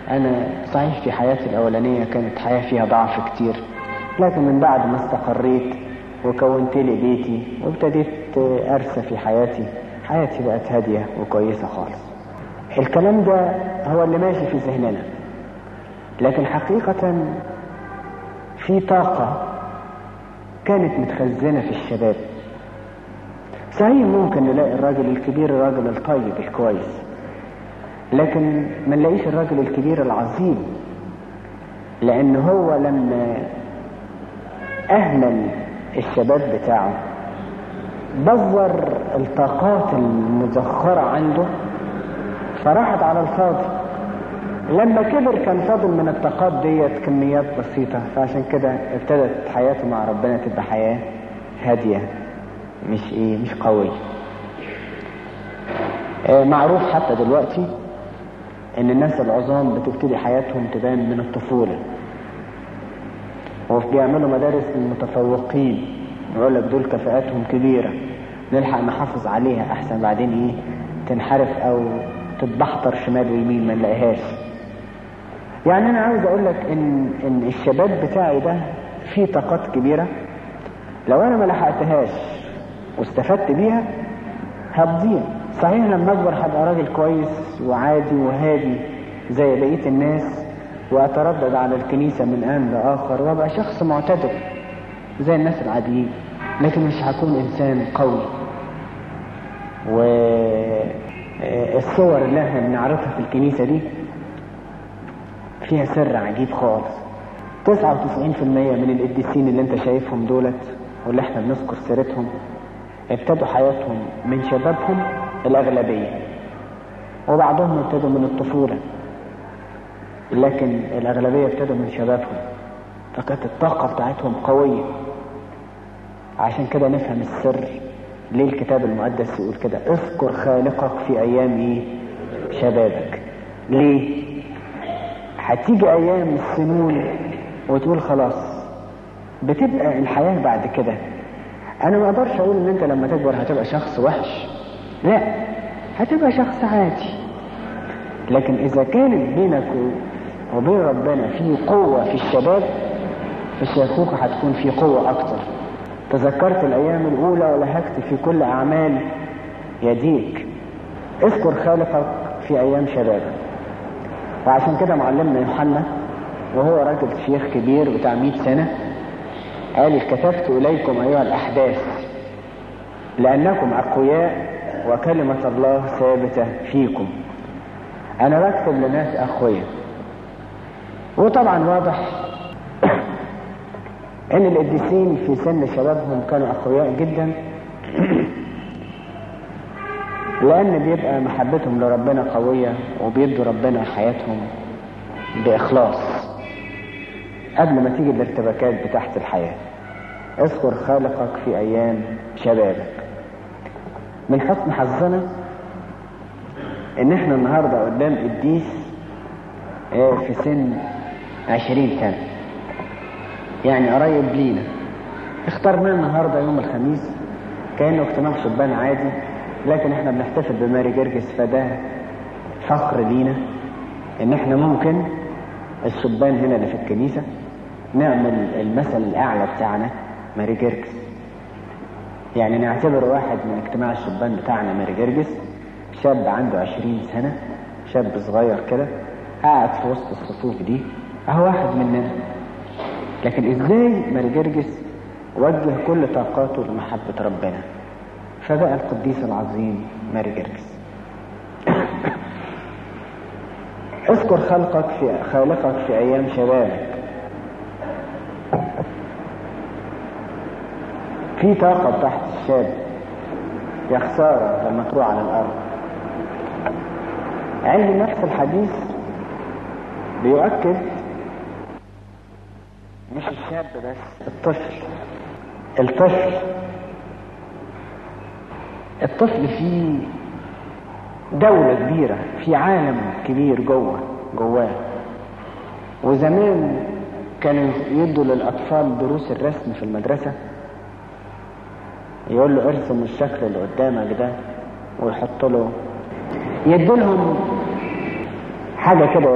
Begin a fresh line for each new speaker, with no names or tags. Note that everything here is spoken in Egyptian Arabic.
انا صحيح في حياتي الاولانية كانت حياة فيها ضعف كتير لكن من بعد ما استقريت وكونت لي بيتي وابتديت ارسى في حياتي حياتي بقت هادية وكويسة خالص الكلام ده هو اللي ماشي في ذهننا لكن حقيقة في طاقة كانت متخزنة في الشباب صحيح ممكن نلاقي الراجل الكبير الراجل الطيب الكويس لكن ما نلاقيش الراجل الكبير العظيم لان هو لما اهمل الشباب بتاعه بذر الطاقات المزخرة عنده فراحت على الفاضي لما كبر كان فاضل من الطاقات ديت كميات بسيطة فعشان كده ابتدت حياته مع ربنا تبقى حياة هادية مش ايه مش قوية آه معروف حتى دلوقتي ان الناس العظام بتبتدي حياتهم تبان من الطفولة وبيعملوا مدارس للمتفوقين يقول لك دول كفاءاتهم كبيرة نلحق نحافظ عليها احسن بعدين ايه تنحرف او تتبحتر شمال ويمين ما نلاقيهاش يعني انا عاوز اقول لك ان ان الشباب بتاعي ده فيه طاقات كبيره لو انا ما لحقتهاش واستفدت بيها هتضيع صحيح لما اكبر هبقى راجل كويس وعادي وهادي زي بقيه الناس واتردد على الكنيسه من ان لاخر وابقى شخص معتدل زي الناس العاديين لكن مش هكون انسان قوي والصور اللي احنا بنعرضها في الكنيسه دي فيها سر عجيب خالص 99% من القديسين اللي انت شايفهم دولت واللي احنا بنذكر سيرتهم ابتدوا حياتهم من شبابهم الأغلبية وبعضهم ابتدوا من الطفولة لكن الأغلبية ابتدوا من شبابهم فكانت الطاقة بتاعتهم قوية عشان كده نفهم السر ليه الكتاب المقدس يقول كده اذكر خالقك في أيام ايه شبابك ليه هتيجي ايام السنون وتقول خلاص بتبقى الحياة بعد كده انا ما اقدرش اقول ان انت لما تكبر هتبقى شخص وحش لا هتبقى شخص عادي لكن اذا كانت بينك وبين ربنا في قوة في الشباب في الشيخوخة هتكون في قوة اكتر تذكرت الايام الاولى ولهكت في كل اعمال يديك اذكر خالقك في ايام شبابك وعشان كده معلمنا يوحنا وهو راجل شيخ كبير بتاع 100 سنة قال كتبت إليكم أيها الأحداث لأنكم أقوياء وكلمة الله ثابتة فيكم أنا بكتب لناس أقوياء وطبعا واضح ان القديسين في سن شبابهم كانوا اقوياء جدا لان بيبقى محبتهم لربنا قوية وبيدوا ربنا حياتهم باخلاص قبل ما تيجي الارتباكات بتاعت الحياة اذكر خالقك في ايام شبابك من حسن حظنا ان احنا النهاردة قدام قديس في سن عشرين سنة يعني قريب لينا اخترناه النهاردة يوم الخميس كأنه اجتماع شبان عادي لكن احنا بنحتفل بماري جرجس فده فخر لينا ان احنا ممكن الشبان هنا اللي في الكنيسة نعمل المثل الاعلى بتاعنا ماري جرجس يعني نعتبر واحد من اجتماع الشبان بتاعنا ماري جرجس شاب عنده عشرين سنة شاب صغير كده قاعد في وسط الصفوف دي اهو واحد مننا لكن ازاي ماري جرجس وجه كل طاقاته لمحبة ربنا فبقى القديس العظيم ماري جرجس اذكر خلقك في خالقك في ايام شبابك في طاقة تحت الشاب يا خسارة لما تروح على الأرض علم نفس الحديث بيؤكد مش الشاب بس الطفل الطفل الطفل فيه دولة كبيرة في عالم كبير جوه جواه وزمان كانوا يدوا للأطفال دروس الرسم في المدرسة يقول له ارسم الشكل اللي قدامك ده ويحط له يدوا لهم حاجة كده